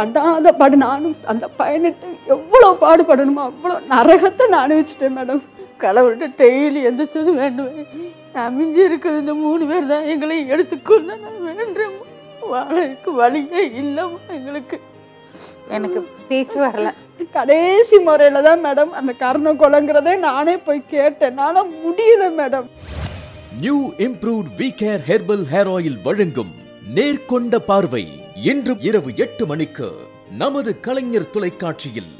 படாத பாடு நானும் அந்த பையனிட்டு எவ்வளோ பாடுபடணுமோ அவ்வளோ நரகத்தை நான் அனுபவிச்சிட்டேன் மேடம் கடவுள்கிட்ட டெய்லி எந்த சுது வேண்டுவேன் அமைஞ்சு இருக்கிறது இந்த மூணு பேர் தான் எங்களை எடுத்துக்கொள்ள நான் வேண்டேன் வாழக்கு வழியே இல்லைம்மா எங்களுக்கு எனக்கு பேச்சு வரல கடைசி முறையில் தான் மேடம் அந்த கர்ண கொலைங்கிறதே நானே போய் கேட்டேன் நானும் முடியல madam new improved V care herbal hair oil வழங்கும் நேர்கொண்ட பார்வை இன்று இரவு எட்டு மணிக்கு நமது கலைஞர் தொலைக்காட்சியில்